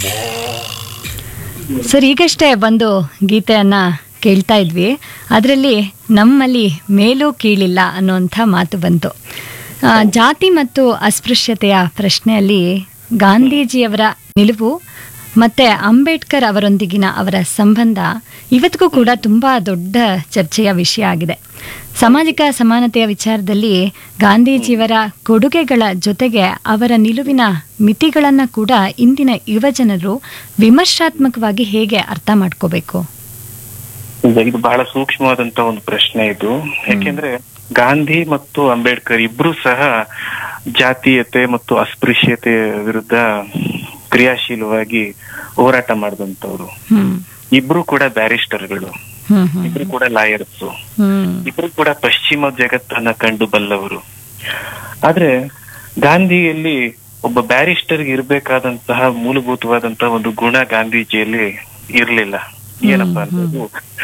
Sir ಈಗಷ್ಟೇ ಒಂದು ಗೀತೆಯನ್ನ ಕೇಳ್ತಾ ಇದ್ವಿ ಅದರಲ್ಲಿ ನಮ್ಮಲ್ಲಿ ಮೇಲೂ ಕೀಳಿಲ್ಲ ಅನ್ನುವಂಥ ಮಾತು ಬಂತು ಆ, ಜಾತಿ ಮತ್ತು ಅಸ್ಪೃಶ್ಯತೆಯ ಪ್ರಶ್ನೆಯಲ್ಲಿ ಗಾಂಧೀಜಿಯವರ ನಿಲುವು ಮತ್ತೆ ಅಂಬೇಡ್ಕರ್ ಅವರೊಂದಿಗಿನ ಅವರ ಸಂಬಂಧ ಇವತ್ತಿಗೂ ಕೂಡ ತುಂಬ ದೊಡ್ಡ ಚರ್ಚೆಯ ವಿಷಯ ಆಗಿದೆ ಸಾಮಾಜಿಕ ಸಮಾನತೆಯ ವಿಚಾರದಲ್ಲಿ ಗಾಂಧೀಜಿಯವರ ಕೊಡುಗೆಗಳ ಜೊತೆಗೆ ಅವರ ನಿಲುವಿನ ಮಿತಿಗಳನ್ನು ಕೂಡ ಇಂದಿನ ಯುವಜನರು ವಿಮರ್ಶಾತ್ಮಕವಾಗಿ ಹೇಗೆ ಅರ್ಥ ಮಾಡ್ಕೋಬೇಕು ಇದು- ಇದು ಬಹಳ ಸೂಕ್ಷ್ಮವಾದಂತ ಒಂದು ಪ್ರಶ್ನೆ ಇದು ಯಾಕೆಂದ್ರೆ ಗಾಂಧಿ ಮತ್ತು ಅಂಬೇಡ್ಕರ್ ಇಬ್ರು ಸಹ ಜಾತೀಯತೆ ಮತ್ತು ಅಸ್ಪೃಶ್ಯತೆ ವಿರುದ್ಧ ಕ್ರಿಯಾಶೀಲವಾಗಿ ಹೋರಾಟ ಮಾಡಿದಂತವ್ರು ಹ್ಮ್ ಇಬ್ರು ಕೂಡ ಬ್ಯಾರಿಸ್ಟರ್ಗಳು ಹ್ಮ್ ಹ್ಮ್ ಇಬ್ರು ಕೂಡ ಲಾಯರ್ಸ್ ಹ್ಮ್ ಇಬ್ರು ಕೂಡ ಪಶ್ಚಿಮ ಜಗತ್ತನ್ನ ಕಂಡು ಬಲ್ಲವರು ಆದ್ರೆ ಗಾಂಧಿಯಲ್ಲಿ ಒಬ್ಬ ಬ್ಯಾರಿಸ್ಟರ್ಗೆ ಇರ್ಬೇಕಾದಂತಹ ಮೂಲಭೂತವಾದಂತಹ ಒಂದು ಗುಣ ಗಾಂಧೀಜಿಯಲ್ಲಿ ಇರ್ಲಿಲ್ಲ ಏನಪ್ಪಾ ಅನ್ನೋದು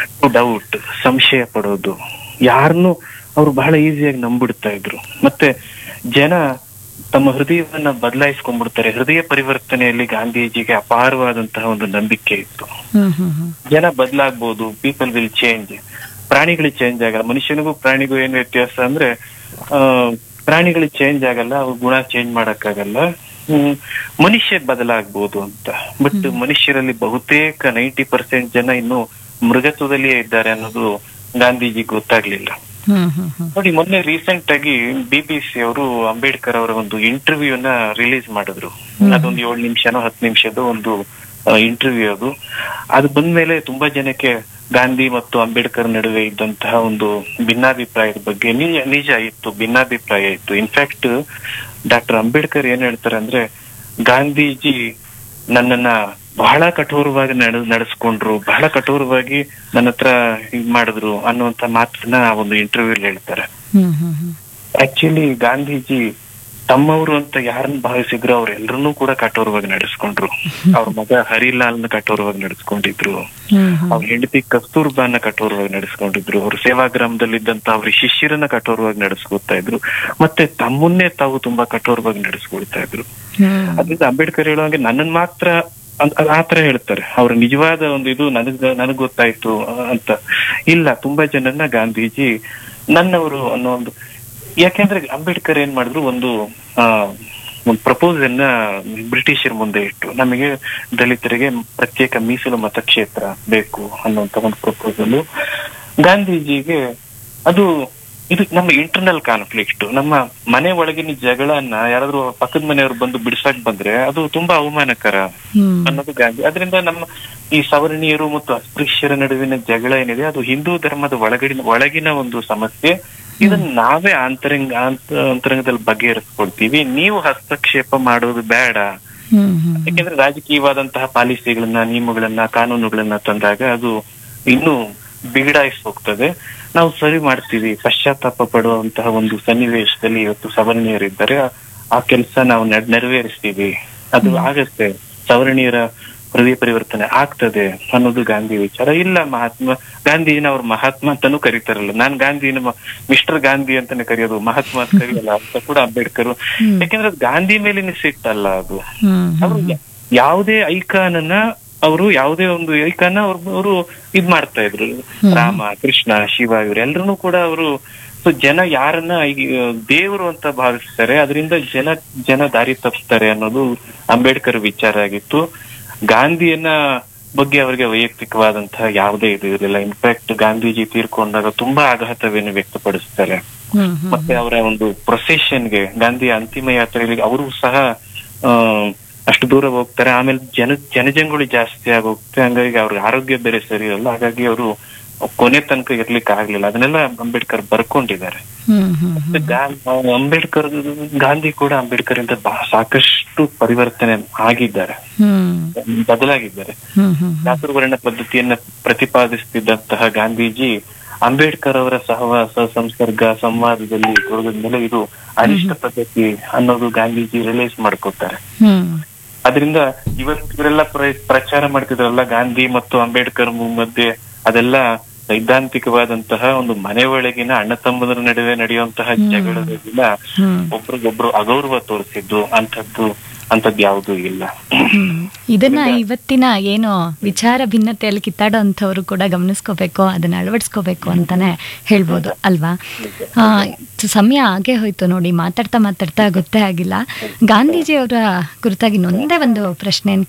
ಡೌಟ್ ಸಂಶಯ ಪಡೋದು ಯಾರನ್ನು ಅವ್ರು ಬಹಳ ಈಸಿಯಾಗಿ ನಂಬಿಡ್ತಾ ಇದ್ರು ಮತ್ತೆ ಜನ ತಮ್ಮ ಹೃದಯವನ್ನ ಬದಲಾಯಿಸ್ಕೊಂಡ್ಬಿಡ್ತಾರೆ ಹೃದಯ ಪರಿವರ್ತನೆಯಲ್ಲಿ ಗಾಂಧೀಜಿಗೆ ಅಪಾರವಾದಂತಹ ಒಂದು ನಂಬಿಕೆ ಇತ್ತು ಹ್ಮ್ ಹ್ಮ್ ಹ್ಮ್ ಜನ ಬದಲಾಗ್ಬೋದು ಪೀಪಲ್ ವಿಲ್ ಚೇಂಜ್ ಪ್ರಾಣಿಗಳಿಗೆ ಚೇಂಜ್ ಆಗಲ್ಲ ಮನುಷ್ಯನಿಗೂ ಪ್ರಾಣಿಗೂ ಏನ್ ವ್ಯತ್ಯಾಸ ಅಂದ್ರೆ ಆ ಪ್ರಾಣಿಗಳಿಗೆ ಚೇಂಜ್ ಆಗಲ್ಲ ಅವು ಗುಣ ಚೇಂಜ್ ಮಾಡಕ್ಕಾಗಲ್ಲ ಹ್ಮ್, ಮನುಷ್ಯ ಬದಲಾಗ್ಬೋದು ಅಂತ ಬಟ್ ಮನುಷ್ಯರಲ್ಲಿ ಬಹುತೇಕ ನೈಂಟಿ ಪರ್ಸೆಂಟ್ ಜನ ಇನ್ನು ಮೃಗತ್ವದಲ್ಲಿಯೇ ಇದ್ದಾರೆ ಅನ್ನೋದು ಗಾಂಧೀಜಿ ಗೊತ್ತಾಗ್ಲಿಲ್ಲ ಹ್ಮ್ ಹ್ಮ್ ಹ್ಮ್ ನೋಡಿ ಮೊನ್ನೆ ರೀಸೆಂಟ್ ಆಗಿ ಬಿಬಿಸಿ ಅವರು ಅಂಬೇಡ್ಕರ್ ಅವರ ಒಂದು ಇಂಟರ್ವ್ಯೂನ ರಿಲೀಸ್ ಮಾಡಿದ್ರು ಅದೊಂದು ಏಳು ನಿಮಿಷನೋ ಹತ್ತು ನಿಮಿಷದ ಒಂದು ಇಂಟರ್ವ್ಯೂ ಅದು ಅದು ಬಂದ್ಮೇಲೆ ತುಂಬಾ ಜನಕ್ಕೆ ಗಾಂಧಿ ಮತ್ತು ಅಂಬೇಡ್ಕರ್ ನಡುವೆ ಇದ್ದಂತಹ ಒಂದು ಭಿನ್ನಾಭಿಪ್ರಾಯದ ಬಗ್ಗೆ ನಿಜ ನಿಜ ಇತ್ತು ಭಿನ್ನಾಭಿಪ್ರಾಯ ಇತ್ತು ಇನ್ಫ್ಯಾಕ್ಟ್ ಡಾಕ್ಟರ್ ಅಂಬೇಡ್ಕರ್ ಏನ್ ಹೇಳ್ತಾರೆ ಅಂದ್ರೆ ಗಾಂಧೀಜಿ ನನ್ನನ್ನ ಬಹಳ ಕಠೋರವಾಗಿ ನಡೆ ನಡೆಸ್ಕೊಂಡ್ರು ಬಹಳ ಕಠೋರವಾಗಿ ನನ್ನ ಹತ್ರ ಇದ್ ಮಾಡಿದ್ರು ಅನ್ನುವಂತ ಮಾತನ್ನ ಆ ಒಂದು ಇಂಟರ್ವ್ಯೂ ಹೇಳ್ತಾರೆ ಹ್ಮ್ ಹ್ಮ್ ಹ್ಮ್ ಆಕ್ಚುಲಿ ಗಾಂಧೀಜಿ ತಮ್ಮವರು ಅಂತ ಯಾರನ್ನ ಭಾವಿಸಿದ್ರು ಅವ್ರೆಲ್ಲರನ್ನೂ ಕೂಡ ಕಠೋರವಾಗಿ ನಡೆಸ್ಕೊಂಡ್ರು ಅವ್ರ ಮಗ ಹರಿಲಾಲ್ನ ಕಠೋರವಾಗಿ ನಡೆಸ್ಕೊಂಡಿದ್ರು ಹ್ಮ್ ಹ್ಮ್ ಅವ್ರ ಹೆಂಡತಿ ಕಸ್ತೂರ್ಬಾನ ಕಠೋರವಾಗಿ ನಡೆಸ್ಕೊಂಡಿದ್ರು ಅವ್ರ ಸೇವಾಗ್ರಾಮದಲ್ಲಿದ್ದಂತ ಅವ್ರ ಶಿಷ್ಯರನ್ನ ಕಠೋರವಾಗಿ ನಡೆಸ್ಕೊತಾ ಇದ್ರು ಮತ್ತೆ ತಮ್ಮನ್ನೇ ತಾವು ತುಂಬಾ ಕಠೋರವಾಗಿ ನಡೆಸ್ಕೊಳ್ತಾ ಇದ್ರು ಹ್ಮ್ ಅದರಿಂದ ಅಂಬೇಡ್ಕರ್ ಹೇಳುವಂಗೆ ನನ್ನನ್ ಮಾತ್ರ ಅನ್- ಅದ್ ಆತರ ಹೇಳ್ತಾರೆ ಅವ್ರ ನಿಜವಾದ ಒಂದು ಇದು ನನಗ್ ನನಗ್ ಗೊತ್ತಾಯ್ತು ಅ- ಅಂತ ಇಲ್ಲ ತುಂಬಾ ಜನನ್ನ ಗಾಂಧೀಜಿ ನನ್ನವರು ಅನ್ನೋ ಒಂದು ಯಾಕೆಂದ್ರೆ ಅಂಬೇಡ್ಕರ್ ಏನ್ ಮಾಡಿದ್ರು ಒಂದು ಆ ಒಂದು ಪ್ರಪೋಸಲ್ ನ ಬ್ರಿಟಿಷರ ಮುಂದೆ ಇಟ್ಟು ನಮಗೆ ದಲಿತರಿಗೆ ಪ್ರತ್ಯೇಕ ಮೀಸಲು ಮತಕ್ಷೇತ್ರ ಬೇಕು ಅನ್ನುವಂತ ಒಂದು ಪ್ರಪೋಸಲ್ ಗಾಂಧೀಜಿಗೆ ಅದು ಇದು ನಮ್ಮ ಇಂಟರ್ನಲ್ ಕಾನ್ಫ್ಲಿಕ್ಟ್ ನಮ್ಮ ಮನೆ ಒಳಗಿನ ಜಗಳನ್ನ ಯಾರಾದ್ರೂ ಪಕ್ಕದ ಮನೆಯವ್ರು ಬಂದು ಬಿಡ್ಸಕ್ ಬಂದ್ರೆ ಅದು ತುಂಬಾ ಅವಮಾನಕರ ಹ್ಮ್ ಅನ್ನೋದು ಗಾಂಧಿ ಅದರಿಂದ ನಮ್ಮ ಈ ಸವರ್ಣೀಯರು ಮತ್ತು ಅಸ್ಪೃಶ್ಯರ ನಡುವಿನ ಜಗಳ ಏನಿದೆ ಅದು ಹಿಂದೂ ಧರ್ಮದ ಒಳಗಡಿನ ಒಳಗಿನ ಒಂದು ಸಮಸ್ಯೆ ಇದನ್ನ ನಾವೇ ಆಂತರಂಗ ಆಂತ- ಅಂತರಂಗದಲ್ಲಿ ಬಗೆಹರಿಸ್ಕೊಳ್ತೀವಿ ನೀವು ಹಸ್ತಕ್ಷೇಪ ಮಾಡೋದು ಬೇಡ ಹ್ಮ್ ಹ್ಮ್ ಯಾಕೆಂದ್ರೆ ರಾಜಕೀಯವಾದಂತಹ ಪಾಲಿಸಿಗಳನ್ನ ನಿಯಮಗಳನ್ನ ಕಾನೂನುಗಳನ್ನ ತಂದಾಗ ಅದು ಇನ್ನೂ ಬಿಗಡಾಯಿಸಿ ಹೋಗ್ತದೆ ನಾವು ಸರಿ ಮಾಡ್ತೀವಿ ಪಶ್ಚಾತ್ತಾಪ ಪಡುವಂತಹ ಒಂದು ಸನ್ನಿವೇಶದಲ್ಲಿ ಇವತ್ತು ಸವರ್ಣೀಯರಿದ್ದಾರೆ ಆ- ಆ ಕೆಲಸ ನಾವು ನೆಡ್- ನೆರವೇರಿಸ್ತೀವಿ ಅದು ಆಗತ್ತೆ ಸವರ್ಣೀಯರ ಹೃದಯ ಪರಿವರ್ತನೆ ಆಗ್ತದೆ ಅನ್ನೋದು ಗಾಂಧಿ ವಿಚಾರ ಇಲ್ಲ ಮಹಾತ್ಮ ಗಾಂಧಿನ ಅವ್ರ ಮಹಾತ್ಮ ಅಂತಾನೂ ಕರೀತಾರಲ್ಲ ನಾನ್ ಗಾಂಧಿನ ಮ- ಮಿಸ್ಟರ್ ಗಾಂಧಿ ಅಂತಾನೆ ಕರೆಯೋದು ಮಹಾತ್ಮ ಅಂತ ಕರೆಯಲ್ಲ ಅಂತ ಕೂಡ ಅಂಬೇಡ್ಕರ್ ಯಾಕೆಂದ್ರೆ ಅದು ಗಾಂಧಿ ಮೇಲಿನ ಸಿಟ್ಟಲ್ಲ ಅದು ಹ್ಮ್ ಅವರು ಯಾವುದೇ ಐಕಾನ್ ಅನ್ನ ಅವರು ಯಾವುದೇ ಒಂದು ಐಕಾನ್ ಅವ್ರು ಅವರು ಇದ್ ಮಾಡ್ತಾ ಇದ್ರು ರಾಮ ಕೃಷ್ಣ ಶಿವ ಇವರೆಲ್ಲರನ್ನೂ ಕೂಡ ಅವರು ಸೊ ಜನ ಯಾರನ್ನ ಈ ದೇವರು ಅಂತ ಭಾವಿಸ್ತಾರೆ ಅದರಿಂದ ಜನ ಜನ ದಾರಿ ತಪ್ಪಿಸ್ತಾರೆ ಅನ್ನೋದು ಅಂಬೇಡ್ಕರ್ ವಿಚಾರ ಆಗಿತ್ತು ಗಾಂಧಿಯನ್ನ ಬಗ್ಗೆ ಅವರಿಗೆ ವೈಯಕ್ತಿಕವಾದಂತಹ ಯಾವುದೇ ಇದು ಇರಲಿಲ್ಲ ಇನ್ಫ್ಯಾಕ್ಟ್ ಗಾಂಧೀಜಿ ತೀರ್ಕೊಂಡಾಗ ತುಂಬಾ ಆಘಾತವನ್ನು ವ್ಯಕ್ತಪಡಿಸ್ತಾರೆ ಹ್ಮ್ ಹ್ಮ್ ಮತ್ತೆ ಅವರ ಒಂದು ಪ್ರೊಸೆಷನ್ಗೆ ಗಾಂಧಿ ಅಂತಿಮ ಯಾತ್ರೆಯಲ್ಲಿ ಅವರು ಸಹ ಆ, ಅಷ್ಟು ದೂರ ಹೋಗ್ತಾರೆ ಆಮೇಲೆ ಜನ ಜನಜಂಗುಳಿ ಜಾಸ್ತಿ ಆಗೋಗುತ್ತೆ ಹಂಗಾಗಿ ಅವ್ರ ಆರೋಗ್ಯ ಬೇರೆ ಸರಿ ಇರಲ್ಲ ಹಾಗಾಗಿ ಅವರು ಕೊನೆ ತನಕ ಇರ್ಲಿಕ್ಕೆ ಆಗ್ಲಿಲ್ಲ ಅದನ್ನೆಲ್ಲ ಅಂಬೇಡ್ಕರ್ ಬರ್ಕೊಂಡಿದ್ದಾರೆ ಹ್ಮ್ ಹ್ಮ್ ಮತ್ತೆ ಗಾ- ಅಂಬೇಡ್ಕರ್ ಗಾಂಧಿ ಕೂಡ ಅಂಬೇಡ್ಕರ್ ಇಂದ ಬಹಳ ಸಾಕಷ್ಟು ಪರಿವರ್ತನೆ ಆಗಿದ್ದಾರೆ ಹ್ಮ್ ಬದಲಾಗಿದ್ದಾರೆ ಹ್ಮ್ ಹ್ಮ್ ಚಾತುರ್ವರ್ಣ ಪದ್ಧತಿಯನ್ನ ಪ್ರತಿಪಾದಿಸುತ್ತಿದ್ದಂತಹ ಗಾಂಧೀಜಿ ಅಂಬೇಡ್ಕರ್ ಅವರ ಸಹವಾಸ ಸಂಸರ್ಗ ಸಂವಾದದಲ್ಲಿ ತೊಡಗಿದ ಮೇಲೆ ಇದು ಅನಿಷ್ಟ ಪದ್ಧತಿ ಅನ್ನೋದು ಗಾಂಧೀಜಿ ರಿಲೈಸ್ ಮಾಡ್ಕೊತಾರೆ ಹ್ಮ್ ಅದರಿಂದ ಇವತ್ತು ಇವರೆಲ್ಲ ಪ್ರ- ಪ್ರಚಾರ ಮಾಡ್ತಿದ್ರಲ್ಲ ಗಾಂಧಿ ಮತ್ತು ಅಂಬೇಡ್ಕರ್ ಮಧ್ಯೆ ಅದೆಲ್ಲ ಸೈದ್ಧಾಂತಿಕವಾದಂತಹ ಒಂದು ಮನೆ ಒಳಗಿನ ಅಣ್ಣ ತಮ್ಮದರ ನಡುವೆ ನಡೆಯುವಂತಹ ಜಗಳದಲ್ಲ ಹ್ಮ್ ಒಬ್ರಿಗೊಬ್ರು ಅಗೌರವ ತೋರಿಸಿದ್ದು ಅಂತದ್ದು ಅಂತದ್ ಯಾವುದೂ ಇಲ್ಲ ಹ್ಮ್. ಇದನ್ನ ಇವತ್ತಿನ ಏನು ವಿಚಾರ ಭಿನ್ನತೆಯಲ್ಲಿ ಕಿತ್ತಾಡೋ ಅಂಥವ್ರು ಕೂಡ ಗಮನಿಸ್ಕೋಬೇಕು ಅದನ್ನ ಅಳವಡಿಸ್ಕೋಬೇಕು ಅಂತಾನೆ ಹೇಳ್ಬೋದು ಅಲ್ವಾ ಆ, ಸಮಯ ಹಾಗೆ ಹೋಯ್ತು ನೋಡಿ ಮಾತಾಡ್ತಾ ಮಾತಾಡ್ತಾ ಗೊತ್ತೇ ಆಗಿಲ್ಲ ಗಾಂಧೀಜಿ ಅವರ ಕುರಿತಾಗಿ ಇನ್ನೊಂದೇ ಒಂದು ಪ್ರಶ್ನೆಯನ್ನು